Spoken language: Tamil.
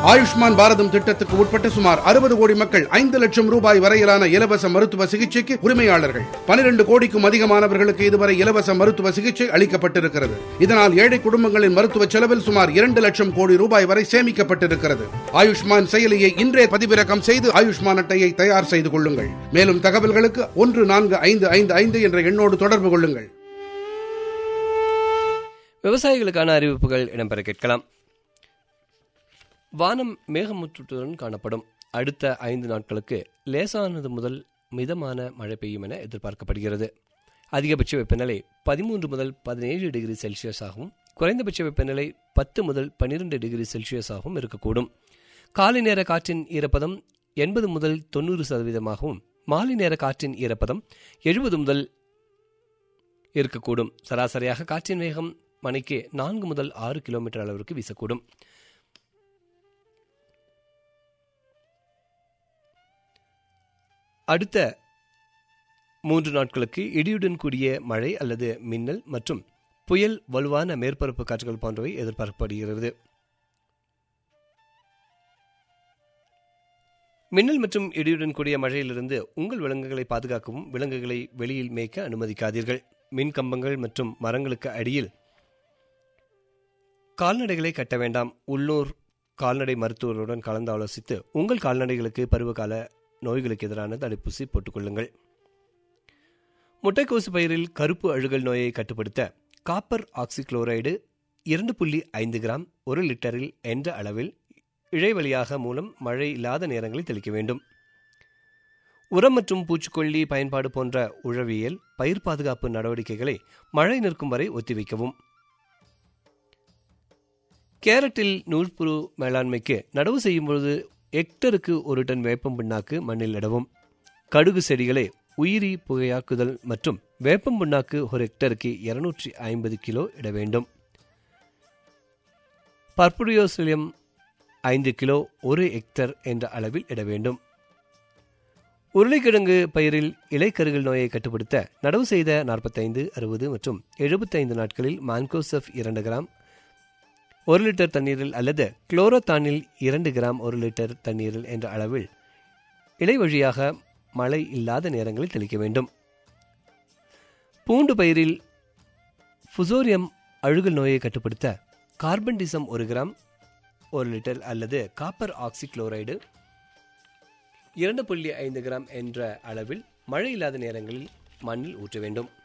ஆயுஷ்மான் பாரதம் திட்டத்துக்கு உட்பட்ட சுமார் அறுபது கோடி மக்கள் ஐந்து லட்சம் ரூபாய் வரையிலான இலவச மருத்துவ சிகிச்சைக்கு உரிமையாளர்கள் பனிரெண்டு கோடிக்கும் அதிகமானவர்களுக்கு இதுவரை இலவச மருத்துவ சிகிச்சை அளிக்கப்பட்டிருக்கிறது இதனால் ஏழை குடும்பங்களின் மருத்துவ செலவில் சுமார் இரண்டு லட்சம் கோடி ரூபாய் வரை சேமிக்கப்பட்டிருக்கிறது ஆயுஷ்மான் செயலியை இன்றே பதிவிறக்கம் செய்து ஆயுஷ்மான் அட்டையை தயார் செய்து கொள்ளுங்கள் மேலும் தகவல்களுக்கு ஒன்று நான்கு ஐந்து ஐந்து ஐந்து என்ற எண்ணோடு தொடர்பு கொள்ளுங்கள் விவசாயிகளுக்கான அறிவிப்புகள் இடம்பெற கேட்கலாம் வானம் மேகமூட்டத்துடன் காணப்படும் அடுத்த ஐந்து நாட்களுக்கு லேசானது முதல் மிதமான மழை பெய்யும் என எதிர்பார்க்கப்படுகிறது அதிகபட்ச வெப்பநிலை பதிமூன்று முதல் பதினேழு டிகிரி செல்சியஸாகவும் குறைந்தபட்ச வெப்பநிலை பத்து முதல் பன்னிரெண்டு டிகிரி செல்சியஸாகவும் இருக்கக்கூடும் காலை நேர காற்றின் ஈரப்பதம் எண்பது முதல் தொண்ணூறு சதவீதமாகவும் மாலை நேர காற்றின் ஈரப்பதம் எழுபது முதல் இருக்கக்கூடும் சராசரியாக காற்றின் வேகம் மணிக்கு நான்கு முதல் ஆறு கிலோமீட்டர் அளவிற்கு வீசக்கூடும் அடுத்த மூன்று நாட்களுக்கு இடியுடன் கூடிய மழை அல்லது மின்னல் மற்றும் புயல் வலுவான மேற்பரப்பு காற்றுகள் போன்றவை எதிர்பார்க்கப்படுகிறது மின்னல் மற்றும் இடியுடன் கூடிய மழையிலிருந்து உங்கள் விலங்குகளை பாதுகாக்கவும் விலங்குகளை வெளியில் மேய்க்க அனுமதிக்காதீர்கள் மின் கம்பங்கள் மற்றும் மரங்களுக்கு அடியில் கால்நடைகளை கட்ட வேண்டாம் உள்ளூர் கால்நடை மருத்துவருடன் கலந்து ஆலோசித்து உங்கள் கால்நடைகளுக்கு பருவகால நோய்களுக்கு எதிரான தடுப்பூசி போட்டுக்கொள்ளுங்கள் முட்டைக்கோசு பயிரில் கருப்பு அழுகல் நோயை கட்டுப்படுத்த காப்பர் ஆக்சிக்ளோரைடு இரண்டு புள்ளி ஐந்து கிராம் ஒரு லிட்டரில் என்ற அளவில் இழைவழியாக மூலம் மழை இல்லாத நேரங்களில் தெளிக்க வேண்டும் உரம் மற்றும் பூச்சிக்கொல்லி பயன்பாடு போன்ற உழவியல் பயிர் பாதுகாப்பு நடவடிக்கைகளை மழை நிற்கும் வரை ஒத்திவைக்கவும் கேரட்டில் நூற்புழு மேலாண்மைக்கு நடவு செய்யும் பொழுது ஹெக்டருக்கு ஒரு டன் வேப்பம் பிண்ணாக்கு மண்ணில் இடவும் கடுகு செடிகளை உயிரி புகையாக்குதல் மற்றும் வேப்பம் புண்ணாக்கு ஒரு ஹெக்டருக்கு இருநூற்றி ஐம்பது கிலோ இட வேண்டும் பர்புடியோசிலியம் ஐந்து கிலோ ஒரு ஹெக்டர் என்ற அளவில் இட வேண்டும் உருளைக்கிழங்கு பயிரில் இலைக்கருகள் நோயை கட்டுப்படுத்த நடவு செய்த நாற்பத்தைந்து அறுபது மற்றும் எழுபத்தைந்து நாட்களில் மான்கோசப் இரண்டு கிராம் ஒரு லிட்டர் தண்ணீரில் அல்லது குளோரோத்தானில் இரண்டு கிராம் ஒரு லிட்டர் தண்ணீரில் என்ற அளவில் இலை வழியாக மழை இல்லாத நேரங்களில் தெளிக்க வேண்டும் பூண்டு பயிரில் ஃபுசோரியம் அழுகல் நோயை கட்டுப்படுத்த கார்பன்டிசம் ஒரு கிராம் ஒரு லிட்டர் அல்லது காப்பர் ஆக்சிக்ளோரைடு இரண்டு புள்ளி ஐந்து கிராம் என்ற அளவில் மழை இல்லாத நேரங்களில் மண்ணில் ஊற்ற வேண்டும்